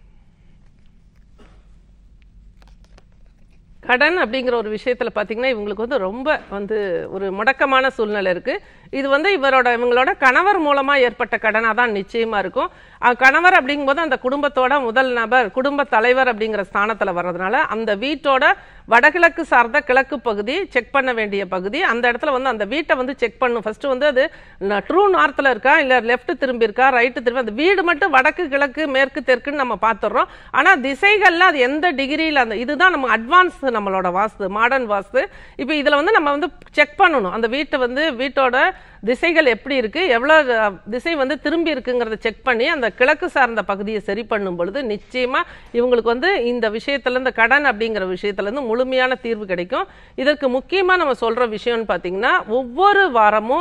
கடன் அப்படிங்கிற ஒரு விஷயத்துல பாத்தீங்கன்னா இவங்களுக்கு வந்து ரொம்ப வந்து ஒரு முடக்கமான சூழ்நிலை இருக்கு இது வந்து இவரோட இவங்களோட கணவர் மூலமா ஏற்பட்ட கடனா தான் நிச்சயமா இருக்கும் அஹ் கணவர் அப்படிங்கும்போது அந்த குடும்பத்தோட முதல் நபர் குடும்ப தலைவர் அப்படிங்கிற ஸ்தானத்துல வர்றதுனால அந்த வீட்டோட வடகிழக்கு சார்ந்த கிழக்கு பகுதி செக் பண்ண வேண்டிய பகுதி அந்த இடத்துல வந்து அந்த வீட்டை வந்து செக் பண்ணும் ஃபர்ஸ்ட் வந்து அது ட்ரூ நார்த்ல இருக்கா இல்ல லெஃப்ட் திரும்பி இருக்கா ரைட் திரும்பி அந்த வீடு மட்டும் வடக்கு கிழக்கு மேற்கு தெற்குன்னு நம்ம பார்த்துடுறோம் ஆனா திசைகள்ல அது எந்த டிகிரியில அந்த இதுதான் நம்ம அட்வான்ஸ் நம்மளோட வாஸ்து மாடர்ன் வாஸ்து இப்போ இதுல வந்து நம்ம வந்து செக் பண்ணணும் அந்த வீட்டை வந்து வீட்டோட திசைகள் எப்படி இருக்கு எவ்வளவு அஹ், திசை வந்து திரும்பி இருக்குங்கிறத செக் பண்ணி அந்த கிழக்கு சார்ந்த பகுதியை சரி பண்ணும் பொழுது நிச்சயமா இவங்களுக்கு வந்து இந்த விஷயத்துல இருந்து கடன் அப்படிங்கிற விஷயத்துல இருந்து முழுமையான தீர்வு கிடைக்கும் இதற்கு முக்கியமா நம்ம சொல்ற விஷயம்னு பாத்தீங்கன்னா ஒவ்வொரு வாரமும்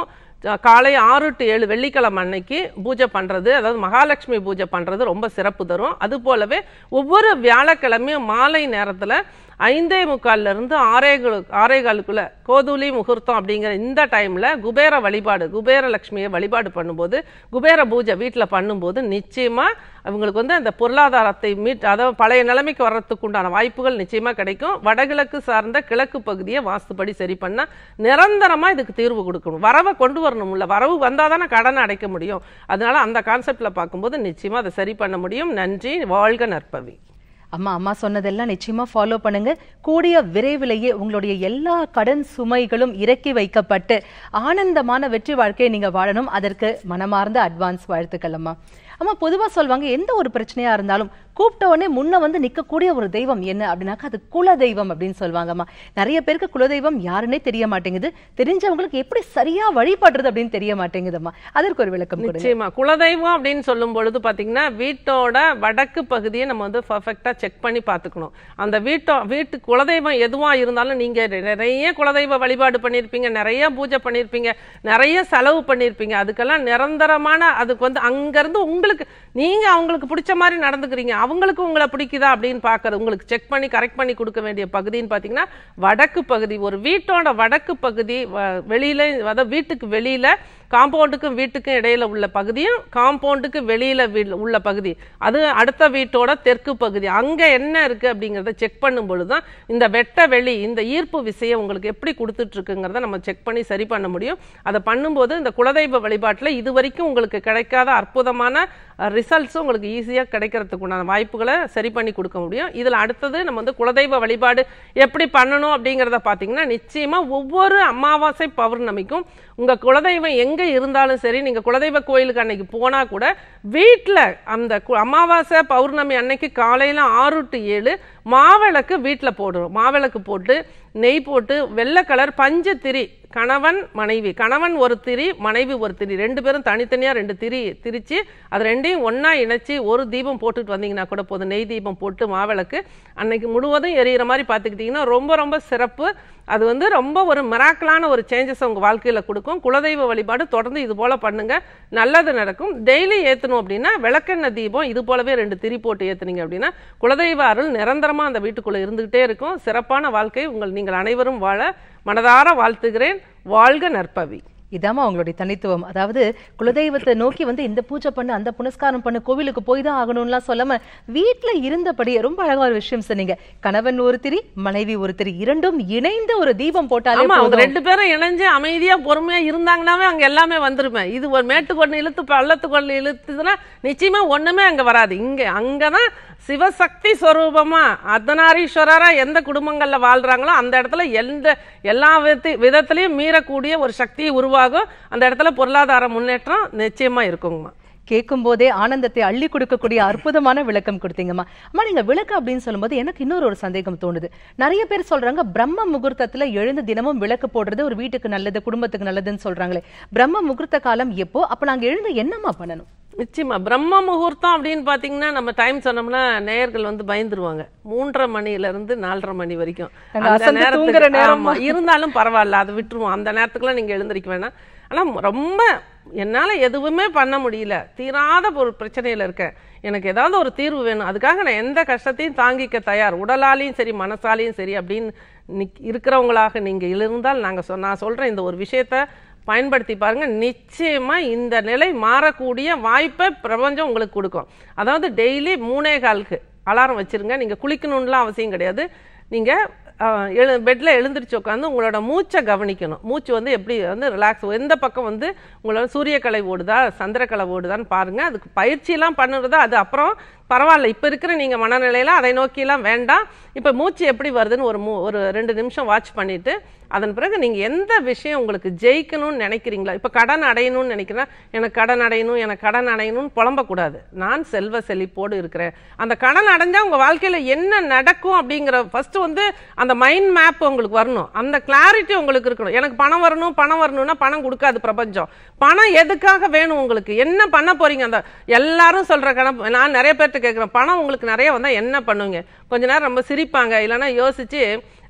அஹ், காலை ஆறு டு ஏழு வெள்ளிக்கிழமை அன்னைக்கு பூஜை பண்றது அதாவது மகாலட்சுமி பூஜை பண்றது ரொம்ப சிறப்பு தரும் அது போலவே ஒவ்வொரு வியாழக்கிழமையும் மாலை நேரத்துல ஐந்தே முக்கால்ல இருந்து ஆறே கால்- ஆறே காலுக்குள்ள கோதுலி முகூர்த்தம் அப்படிங்கிற இந்த டைம்ல குபேர வழிபாடு குபேர லட்சுமியை வழிபாடு பண்ணும்போது குபேர பூஜை வீட்டில் பண்ணும்போது நிச்சயமா அவங்களுக்கு வந்து அந்த பொருளாதாரத்தை மீட் அதாவது பழைய நிலைமைக்கு வர்றதுக்கு உண்டான வாய்ப்புகள் நிச்சயமா கிடைக்கும் வடகிழக்கு சார்ந்த கிழக்கு பகுதியை வாஸ்துப்படி சரி பண்ணா நிரந்தரமா இதுக்கு தீர்வு கொடுக்கணும் வரவை கொண்டு வரணும்ல வரவு வந்தால் தானே கடனை அடைக்க முடியும் அதனால அந்த கான்செப்ட்ல பார்க்கும்போது நிச்சயமா அதை சரி பண்ண முடியும் நன்றி வாழ்க நற்பவி அம்மா அம்மா சொன்னதெல்லாம் நிச்சயமா ஃபாலோ பண்ணுங்க கூடிய விரைவிலேயே உங்களுடைய எல்லா கடன் சுமைகளும் இறக்கி வைக்கப்பட்டு ஆனந்தமான வெற்றி வாழ்க்கையை நீங்க வாழணும் அதற்கு மனமார்ந்த அட்வான்ஸ் வாழ்த்துக்கள் அம்மா அம்மா பொதுவா சொல்வாங்க எந்த ஒரு பிரச்சனையா இருந்தாலும் கூப்பிட்ட உடனே முன்ன வந்து நிக்கக்கூடிய ஒரு தெய்வம் என்ன அப்படின்னாக்கா அது குல தெய்வம் அப்படின்னு சொல்லுவாங்கம்மா நிறைய பேருக்கு குலதெய்வம் யாருன்னே தெரிய மாட்டேங்குது தெரிஞ்சவங்களுக்கு எப்படி சரியா வழிபடுறது அப்படின்னு தெரிய மாட்டேங்குதும்மா அதற்கு ஒரு விளக்கம் கொடுங்க நிச்சயமா குலதெய்வம் அப்படின்னு சொல்லும் பொழுது பாத்தீங்கன்னா வீட்டோட வடக்கு பகுதியை நம்ம வந்து பர்ஃபெக்டா செக் பண்ணி பார்த்துக்கணும் அந்த வீட்டோ வீட்டு குலதெய்வம் எதுவா இருந்தாலும் நீங்க நிறைய குலதெய்வ வழிபாடு பண்ணியிருப்பீங்க நிறைய பூஜை பண்ணியிருப்பீங்க நிறைய செலவு பண்ணியிருப்பீங்க அதுக்கெல்லாம் நிரந்தரமான அதுக்கு வந்து அங்கிருந்து உங்களுக்கு நீங்க அவங்களுக்கு பிடிச்ச மாதிரி நடந்துக்கிறீங்க அவங்களுக்கு உங்களை பிடிக்குதா அப்படின்னு பார்க்கறது உங்களுக்கு செக் பண்ணி கரெக்ட் பண்ணி கொடுக்க வேண்டிய பகுதின்னு பார்த்தீங்கன்னா வடக்கு பகுதி ஒரு வீட்டோட வடக்கு பகுதி வ- வெளியில அதாவது வீட்டுக்கு வெளியில காம்பவுண்டுக்கும் வீட்டுக்கும் இடையில உள்ள பகுதியும் காம்பவுண்டுக்கு வெளியில வீ- உள்ள பகுதி அது அடுத்த வீட்டோட தெற்கு பகுதி அங்க என்ன இருக்கு அப்படிங்கறத செக் பண்ணும் பொழுதுதான் இந்த வெட்ட வெளி இந்த ஈர்ப்பு விசையை உங்களுக்கு எப்படி கொடுத்துட்டு இருக்குங்கிறத நம்ம செக் பண்ணி சரி பண்ண முடியும் அதை பண்ணும்போது இந்த குலதெய்வ வழிபாட்டுல இது வரைக்கும் உங்களுக்கு கிடைக்காத அற்புதமான ரிசல்ட்ஸும் உங்களுக்கு ஈஸியாக கிடைக்கிறதுக்கு உண்டான வாய்ப்புகளை சரி பண்ணி கொடுக்க முடியும் இதில் அடுத்தது நம்ம வந்து குலதெய்வ வழிபாடு எப்படி பண்ணணும் அப்படிங்கிறத பார்த்தீங்கன்னா நிச்சயமாக ஒவ்வொரு அமாவாசை பௌர்ணமிக்கும் உங்கள் குலதெய்வம் எங்கே இருந்தாலும் சரி நீங்கள் குலதெய்வ கோயிலுக்கு அன்னைக்கு போனால் கூட வீட்டில் அந்த கு- அமாவாசை பௌர்ணமி அன்னைக்கு காலையில் ஆறு டு ஏழு மாவிளக்கு வீட்டில் போடுறோம் மாவிளக்கு போட்டு நெய் போட்டு வெள்ளை கலர் பஞ்சு திரி கணவன் மனைவி கணவன் ஒரு திரி மனைவி ஒரு திரி ரெண்டு பேரும் தனித்தனியாக ரெண்டு திரி திரிச்சு அது ரெண்டையும் ஒண்ணா இணைச்சி ஒரு தீபம் போட்டுட்டு வந்தீங்கன்னா கூட போதும் நெய் தீபம் போட்டு மாவிளக்கு அன்னைக்கு முழுவதும் எரியிற மாதிரி பார்த்துக்கிட்டிங்கன்னா ரொம்ப ரொம்ப சிறப்பு அது வந்து ரொம்ப ஒரு மிராக்கலான ஒரு சேஞ்சஸ் உங்க வாழ்க்கையில கொடுக்கும் குலதெய்வ வழிபாடு தொடர்ந்து இது போல பண்ணுங்க நல்லது நடக்கும் டெய்லி ஏத்தணும் அப்படின்னா விளக்கெண்ணெய் தீபம் இது போலவே ரெண்டு திரி போட்டு ஏத்துனீங்க அப்படின்னா குலதெய்வ அருள் நிரந்தரமா அந்த வீட்டுக்குள்ள இருந்துகிட்டே இருக்கும் சிறப்பான வாழ்க்கை உங்கள் நீங்கள் அனைவரும் வாழ மனதார வாழ்த்துகிறேன் வாழ்க நற்பவி இதாம்மா அவங்களுடைய தனித்துவம் அதாவது குலதெய்வத்தை நோக்கி வந்து இந்த பூஜை பண்ணு அந்த புனஸ்காரம் பண்ணு கோவிலுக்கு போய் தான் ஆகணும்லாம் சொல்லாம வீட்ல இருந்தபடியே ரொம்ப அழகா ஒரு விஷயம் சொன்னீங்க கணவன் ஒரு திரி மனைவி ஒரு திரி இரண்டும் இணைந்து ஒரு தீபம் போட்டாலே ஆமா அவங்க போதும். ரெண்டு பேரும் இணைஞ்சு அமைதியா பொறுமையா இருந்தாங்கன்னாவே அங்க எல்லாமே வந்துருமே இது ஒரு மேட்டுக்கொண்டு இழுத்து பள்ளத்துக்கொண்டு இழுத்துதுன்னா நிச்சயமா ஒண்ணுமே அங்க வராது இங்க அங்கதான் சிவசக்தி ஸ்வரூபமா அர்த்தநாரீஸ்வரரா எந்த குடும்பங்கள்ல வாழ்றாங்களோ அந்த இடத்துல எந்த எல்லா விதத்தி விதத்திலையும் மீறக்கூடிய ஒரு சக்தி உருவாகும் அந்த இடத்துல பொருளாதார முன்னேற்றம் நிச்சயமா இருக்குங்கம்மா கேட்கும் போதே ஆனந்தத்தை அள்ளி கொடுக்கக்கூடிய அற்புதமான விளக்கம் கொடுத்தீங்கம்மா அம்மா நீங்க விளக்கு அப்படின்னு சொல்லும்போது எனக்கு இன்னொரு ஒரு சந்தேகம் தோணுது நிறைய பேர் சொல்றாங்க பிரம்ம முகூர்த்தத்துல எழுந்து தினமும் விளக்கு போடுறது ஒரு வீட்டுக்கு நல்லது குடும்பத்துக்கு நல்லதுன்னு சொல்றாங்களே பிரம்ம முகூர்த்த காலம் எப்போ அப்ப நாங்க எழுந்து என்னம்மா பண்ணணும் நிச்சயமா பிரம்ம முகூர்த்தம் அப்படின்னு பாத்தீங்கன்னா நம்ம டைம் சொன்னோம்னா நேயர்கள் வந்து பயந்துருவாங்க மூன்றரை மணில இருந்து நாலரை மணி வரைக்கும் நாங்க அந்த அசந்து நேரத்துக்கு- தூங்குற நேரமா? ஆமா, இருந்தாலும் பரவாயில்ல அதை விட்டுருவோம் அந்த நேரத்துக்குலாம் நீங்க எழுந்திருக்க வேணாம் ஆனா ரொம்ப என்னால எதுவுமே பண்ண முடியல தீராத ஒரு பிரச்சனையில இருக்கேன் எனக்கு ஏதாவது ஒரு தீர்வு வேணும் அதுக்காக நான் எந்த கஷ்டத்தையும் தாங்கிக்க தயார் உடலாலையும் சரி மனசாலையும் சரி அப்படின்னு நிக்- இருக்கிறவங்களாக நீங்க இருந்தால் நாங்க சொ நான் சொல்றேன் இந்த ஒரு விஷயத்த பயன்படுத்தி பாருங்க நிச்சயமா இந்த நிலை மாறக்கூடிய வாய்ப்பை பிரபஞ்சம் உங்களுக்கு கொடுக்கும் அதாவது டெய்லி மூணே காலுக்கு அலாரம் வச்சிருங்க நீங்க குளிக்கணும்லாம் அவசியம் கிடையாது நீங்க ஆஹ், எழு பெட்ல எழுந்திருச்சு உட்காந்து உங்களோட மூச்சை கவனிக்கணும் மூச்சு வந்து எப்படி வந்து ரிலாக்ஸ் எந்த பக்கம் வந்து உங்களோட சூரியக்கலை ஓடுதா சந்திரக்கலை ஓடுதான்னு பாருங்க அதுக்கு பயிற்சியெல்லாம் பண்ணுறதா அது அப்புறம் பரவாயில்ல இப்போ இருக்கிற நீங்கள் மனநிலையில அதை நோக்கிலாம் வேண்டாம் இப்போ மூச்சு எப்படி வருதுன்னு ஒரு மூ ஒரு ரெண்டு நிமிஷம் வாட்ச் பண்ணிட்டு அதன் பிறகு நீங்கள் எந்த விஷயம் உங்களுக்கு ஜெயிக்கணும்னு நினைக்கிறீங்களா இப்போ கடன் அடையணும்னு நினைக்கிறேன் எனக்கு கடன் அடையணும் எனக்கு கடன் அடையணும்னு புலம்பக்கூடாது நான் செல்வ செழிப்போடு இருக்கிறேன் அந்த கடன் அடைஞ்சா உங்கள் வாழ்க்கையில் என்ன நடக்கும் அப்படிங்கிற ஃபர்ஸ்ட் வந்து அந்த மைண்ட் மேப் உங்களுக்கு வரணும் அந்த கிளாரிட்டி உங்களுக்கு இருக்கணும் எனக்கு பணம் வரணும் பணம் வரணும்னா பணம் கொடுக்காது பிரபஞ்சம் பணம் எதுக்காக வேணும் உங்களுக்கு என்ன பண்ண போறீங்க அந்த எல்லாரும் சொல்ற கணக்கு நான் நிறைய பேர்ட்ட கேட்குறேன் பணம் உங்களுக்கு நிறைய வந்தா என்ன பண்ணுவீங்க கொஞ்ச நேரம் ரொம்ப சிரிப்பாங்க இல்லைன்னா யோசிச்சு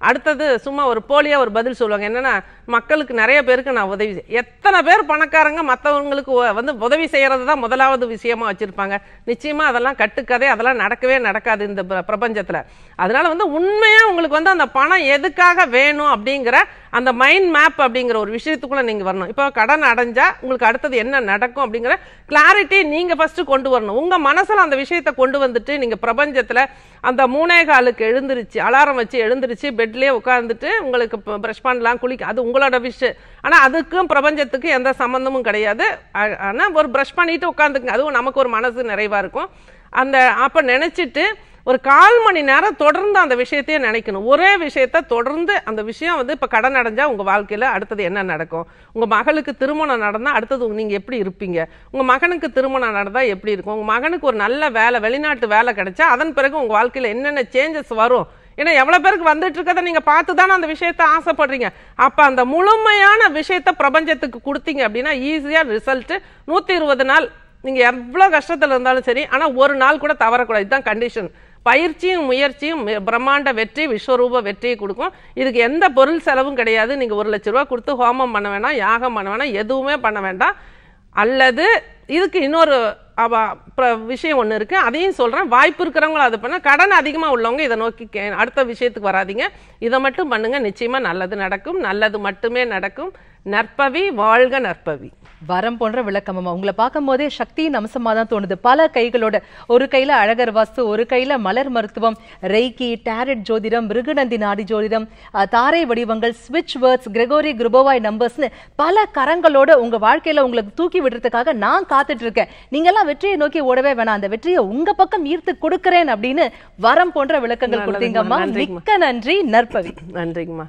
அடுத்தது சும்மா ஒரு போலியா ஒரு பதில் சொல்லுவாங்க என்னன்னா மக்களுக்கு நிறைய பேருக்கு நான் உதவி செய்- எத்தனை பேர் பணக்காரங்க மற்றவங்களுக்கு வந்து உதவி செய்யறது தான் முதலாவது விஷயமா வச்சிருப்பாங்க நிச்சயமா அதெல்லாம் கட்டுக்கதை அதெல்லாம் நடக்கவே நடக்காது இந்த பிர- பிரபஞ்சத்துல அதனால வந்து உண்மையா உங்களுக்கு வந்து அந்த பணம் எதுக்காக வேணும் அப்படிங்கிற அந்த மைண்ட் மேப் அப்படிங்கிற ஒரு விஷயத்துக்குள்ள நீங்க வரணும் இப்போ கடன் அடைஞ்சா உங்களுக்கு அடுத்தது என்ன நடக்கும் அப்படிங்கிற கிளாரிட்டி நீங்க ஃபர்ஸ்ட் கொண்டு வரணும் உங்க மனசுல அந்த விஷயத்தை கொண்டு வந்துட்டு நீங்க பிரபஞ்சத்துல அந்த மூணே காலுக்கு எழுந்திருச்சு அலாரம் வச்சு எழுந்திருச்சு பெட்லயே உட்கார்ந்துட்டு உங்களுக்கு ப்ரஷ் பண்ணலாம் குளிக்க அது உங்களோட விஷ் ஆனா அதுக்கும் பிரபஞ்சத்துக்கும் எந்த சம்பந்தமும் கிடையாது ஆ- ஆனா ஒரு ப்ரஷ் பண்ணிட்டு உட்காந்துக்குங்க அதுவும் நமக்கு ஒரு மனசு நிறைவா இருக்கும் அந்த அப்ப நினைச்சிட்டு ஒரு கால் மணி நேரம் தொடர்ந்து அந்த விஷயத்தையே நினைக்கணும் ஒரே விஷயத்த தொடர்ந்து அந்த விஷயம் வந்து இப்ப கடன் அடைஞ்சா உங்க வாழ்க்கையில அடுத்தது என்ன நடக்கும் உங்க மகளுக்கு திருமணம் நடந்தா அடுத்தது நீங்க எப்படி இருப்பீங்க உங்க மகனுக்கு திருமணம் நடந்தா எப்படி இருக்கும் உங்க மகனுக்கு ஒரு நல்ல வேலை வெளிநாட்டு வேலை கிடைச்சா அதன் பிறகு உங்க வாழ்க்கையில என்னென்ன சேஞ்சஸ் வரும் ஏன்னா எவ்வளவு பேருக்கு வந்துட்டு இருக்கதை நீங்க பார்த்து தானே அந்த விஷயத்த ஆசைப்படுறீங்க அப்ப அந்த முழுமையான விஷயத்த பிரபஞ்சத்துக்கு கொடுத்தீங்க அப்படின்னா ஈஸியா ரிசல்ட் நூத்தி இருபது நாள் நீங்க எவ்வளவு கஷ்டத்துல இருந்தாலும் சரி ஆனா ஒரு நாள் கூட தவறக்கூடாது இதுதான் கண்டிஷன் பயிற்சியும் முயற்சியும் மி- பிரம்மாண்ட வெற்றி விஸ்வரூப வெற்றியை கொடுக்கும் இதுக்கு எந்த பொருள் செலவும் கிடையாது நீங்க ஒரு லட்ச ரூபா கொடுத்து ஹோமம் பண்ண வேணாம் யாகம் பண்ண வேணாம் எதுவுமே பண்ண வேண்டாம் அல்லது இதுக்கு இன்னொரு அவ பிர- விஷயம் ஒன்று இருக்கு அதையும் சொல்றேன் வாய்ப்பு இருக்கிறவங்களும் அது பண்ண கடன் அதிகமா உள்ளவங்க இதை நோக்கி கே- அடுத்த விஷயத்துக்கு வராதீங்க இதை மட்டும் பண்ணுங்க நிச்சயமா நல்லது நடக்கும் நல்லது மட்டுமே நடக்கும் நற்பவி வாழ்க நற்பவி வரம் போன்ற விளக்கமம்மா உங்களை பார்க்கும் போதே சக்தியின் அம்சமா தான் தோணுது பல கைகளோட ஒரு கையில அழகர் வாஸ்து ஒரு கையில மலர் மருத்துவம் ரெய்கி டேரட் ஜோதிடம் மிருகநந்தி நாடி ஜோதிடம் அஹ், தாரை வடிவங்கள் ஸ்விட்ச் வேர்ட்ஸ் கிரெகோரி குருபோவாய் நம்பர்ஸ்னு பல கரங்களோட உங்க வாழ்க்கையில உங்களுக்கு தூக்கி விடுறதுக்காக நான் காத்துட்டு இருக்கேன் நீங்க எல்லாம் வெற்றியை நோக்கி ஓடவே வேணாம் அந்த வெற்றியை உங்க பக்கம் ஈர்த்து கொடுக்கிறேன் அப்படின்னு வரம் போன்ற விளக்கங்கள் நல்லதும்மா, கொடுத்தீங்கம்மா நன்றிம்மா. மிக்க நன்றி நற்பவி நன்றிங்கம்மா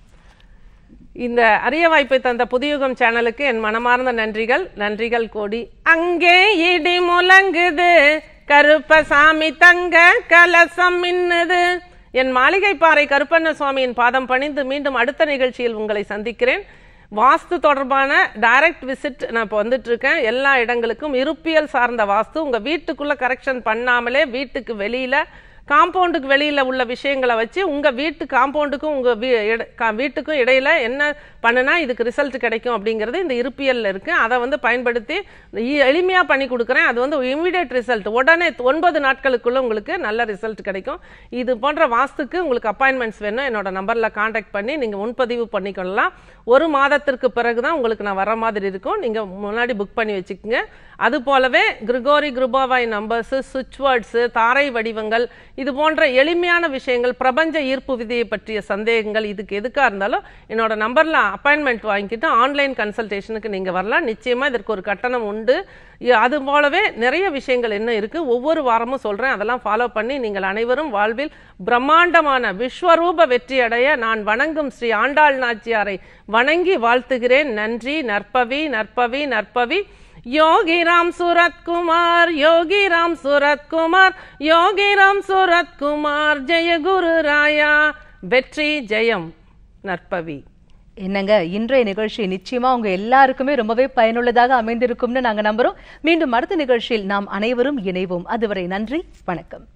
இந்த அரிய வாய்ப்பை தந்த புதியுகம் சேனலுக்கு என் மனமார்ந்த நன்றிகள் நன்றிகள் கோடி அங்கே இடி முழங்குது கருப்பசாமி தங்க கலசம் மின்னுது என் மாளிகை பாறை கருப்பண்ண சுவாமியின் பாதம் பணிந்து மீண்டும் அடுத்த நிகழ்ச்சியில் உங்களை சந்திக்கிறேன் வாஸ்து தொடர்பான டைரக்ட் விசிட் நான் இப்போ வந்துட்டு இருக்கேன் எல்லா இடங்களுக்கும் இருப்பியல் சார்ந்த வாஸ்து உங்க வீட்டுக்குள்ள கரெக்ஷன் பண்ணாமலே வீட்டுக்கு வெளியில காம்பவுண்டுக்கு வெளியில உள்ள விஷயங்களை வச்சு உங்க வீட்டு காம்பவுண்டுக்கும் உங்க வீ- இட- கா- வீட்டுக்கும் இடையில என்ன பண்ணுனா இதுக்கு ரிசல்ட் கிடைக்கும் அப்படிங்கிறது இந்த இருப்பியல்ல இருக்கு அதை வந்து பயன்படுத்தி எ- எளிமையா பண்ணி கொடுக்குறேன் அது வந்து இமிடியேட் ரிசல்ட் உடனே ஒன்பது நாட்களுக்குள்ள உங்களுக்கு நல்ல ரிசல்ட் கிடைக்கும் இது போன்ற வாஸ்துக்கு உங்களுக்கு அப்பாயின்மெண்ட்ஸ் வேணும் என்னோட நம்பர்ல காண்டாக்ட் பண்ணி நீங்க முன்பதிவு பண்ணிக்கொள்ளலாம் ஒரு மாதத்திற்கு பிறகுதான் உங்களுக்கு நான் வர மாதிரி இருக்கும் நீங்க முன்னாடி புக் பண்ணி வச்சுக்கோங்க அது போலவே கிரிகோரி குருபாவாய் நம்பர்ஸ் சுவிட்ச் வேர்ட்ஸ் தாரை வடிவங்கள் இது போன்ற எளிமையான விஷயங்கள் பிரபஞ்ச ஈர்ப்பு விதியை பற்றிய சந்தேகங்கள் இதுக்கு எதுக்கா இருந்தாலும் என்னோட நம்பர்ல அப்பாயின்மெண்ட் வாங்கிட்டு ஆன்லைன் கன்சல்டேஷனுக்கு நீங்க வரலாம் நிச்சயமா இதற்கு ஒரு கட்டணம் உண்டு இ- அது போலவே நிறைய விஷயங்கள் என்ன இருக்கு ஒவ்வொரு வாரமும் சொல்றேன் அதெல்லாம் ஃபாலோ பண்ணி நீங்கள் அனைவரும் வாழ்வில் பிரம்மாண்டமான விஸ்வரூப வெற்றி அடைய நான் வணங்கும் ஸ்ரீ ஆண்டாள் நாச்சியாரை வணங்கி வாழ்த்துகிறேன் நன்றி நற்பவி நற்பவி நற்பவி யோகி ராம் சுரத்குமார் யோகி ராம் சுரத்குமார் யோகி ராம் சுரத்குமார் ஜெய குரு ராயா வெற்றி ஜெயம் நற்பவி என்னங்க இன்றைய நிகழ்ச்சி நிச்சயமா உங்க எல்லாருக்குமே ரொம்பவே பயனுள்ளதாக அமைந்திருக்கும்னு நாங்க நம்புறோம் மீண்டும் அடுத்த நிகழ்ச்சியில் நாம் அனைவரும் இணைவோம் அதுவரை நன்றி வணக்கம்